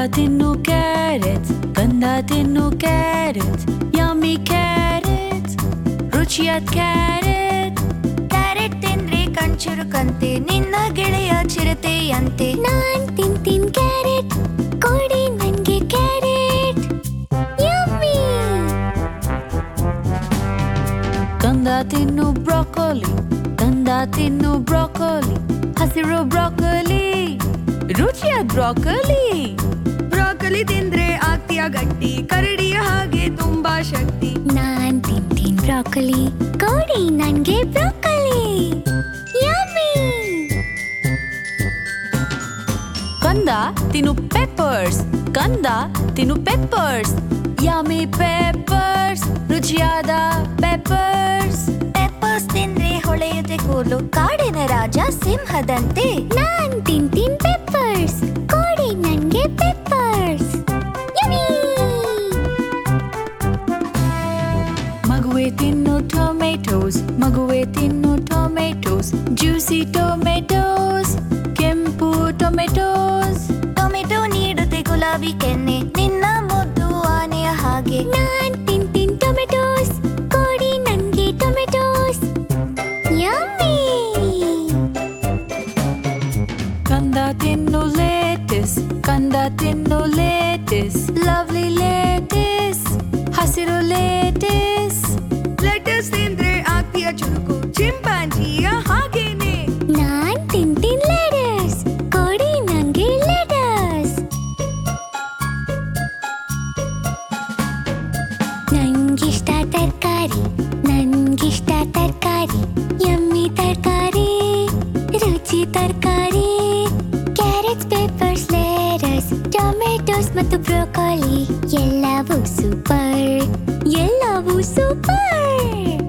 ತಿನ್ನು ಕ್ಯಾರೆಟ್ ಕಂದ ತಿನ್ನು ಕ್ಯಾರೆಟ್ ಯಮ್ಮಿ ಕ್ಯಾರೆಟ್ ರುಚಿಯಾದ ಕ್ಯಾರೆಟ್ ಕ್ಯಾರೆಟ್ ತಿಂದ್ರೆ ಕಣ್ಚುರುಕಂತೆ ನಿನ್ನ ಗೆಳೆಯ ಚಿರತೆಯಂತೆ ನಾನ್ ತಿಂತೀನ್ ಕ್ಯಾರೆಟ್ ಕೊಡಿ ನನ್ಗೆ ಕ್ಯಾರೆಟ್ ಯಮ್ಮಿ ಕಂದ ತಿನ್ನು ಬ್ರೋಕೊಲಿ ಕಂದ ತಿನ್ನು ಬ್ರೋಕೊಲಿ ಹಸಿರು ಬ್ರೋಕೊಲಿ ರುಚಿಯಾದ ಬ್ರೋಕೊಲಿ ಬ್ರಾಕಲಿ ತಿಂದ್ರೆ ಆಗ್ತೀಯ ಗಟ್ಟಿ ಕರಡಿಯ ಹಾಗೆ ತುಂಬಾ ಶಕ್ತಿ ನಾನ್ ತಿಂತೀನ್ ಬ್ರಾಕೊಲಿ ಕೊಡಿ ನನ್ಗೆ ಬ್ರಾಕೊಲಿ ಯಮ್ಮಿ ಕಂದ ತಿನ್ನು ಪೆಪ್ಪರ್ಸ್ ಕಂದ ತಿನ್ನು ಪೆಪ್ಪರ್ಸ್ ಯಾಮಿ ಪೆಪ್ಪರ್ಸ್ ರುಚಿಯಾದ ಪೆಪ್ಪರ್ಸ್ ಪೆಪ್ಪರ್ಸ್ ತಿಂದ್ರೆ ಹೊಳೆಯುತ್ತೆ ಕೂದಲು ಕಾಡಿನ ರಾಜ ಸಿಂಹದಂತೆ ನಾನ್ ತಿಂತೀನ್ ಪೆಪ್ಪರ್ಸ್ ಕೊಡಿ ನನ್ಗೆ ಪೆಪ್ಪರ್ಸ್ ಯಮ್ಮಿ ಮಗುವೆ ತಿನ್ನು ಟೊಮೆಟೊಸ್ ಮಗುವೆ ತಿನ್ನು ಟೊಮೆಟೊಸ್ ಜ್ಯೂಸಿ ಟೊಮೆಟೊಸ್ ಕೆಂಪು ಟೊಮೆಟೊಸ್ ಟೊಮೆಟೊ ನೀಡುತ್ತೆ ಗುಲಾಬಿ ಕೆನ್ನೆ ನಿನ್ನ ಮುದ್ದು ಆನೆಯ ಹಾಗೆ ನಾನ್ ತಿಂತೀನ್ ಟೊಮೆಟೊಸ್ ಕೊಡಿ ನನ್ಗೆ ಟೊಮೆಟೊಸ್ ಯಮ್ಮಿ ಕಂದ ತಿನ್ನು ಲೇಟಿಸ್ ಕಂದ ತಿನ್ನು ಲೇಟಿಸ್ ಲವ್ಲಿ ಲೇಟಿಸ್ ಹಸಿರು ಲೇಟಿಸ್ ಲೆಟಸ್ ತಿಂದ್ರೆ ಆಗ್ತೀಯ ಚುರುಕು ಚಿಂಪಾಂಜಿಯ ಹಾಗೇನೆ ನಾನ್ ತಿಂತೀನ್ ಲೆಟಸ್ ಕೊಡಿ ನಂಗೆ ಲೆಟಸ್ ನಂಗಿಷ್ಟ ತರಕಾರಿ ನಂಗಿಷ್ಟ ತರಕಾರಿ ಯಮ್ಮಿ ತರಕಾರಿ ರುಚಿ ತರಕಾರಿ ಕ್ಯಾರೆಟ್ಸ್ ಪೇಪರ್ಸ್ ಲೆಟಸ್ ಟೊಮೆಟೊಸ್ ಮತ್ತು ಬ್ರೋಕೊಲಿ ಎಲ್ಲವೂ ಸೂಪರ್ ಎಲ್ಲವೂ ಸೂಪರ್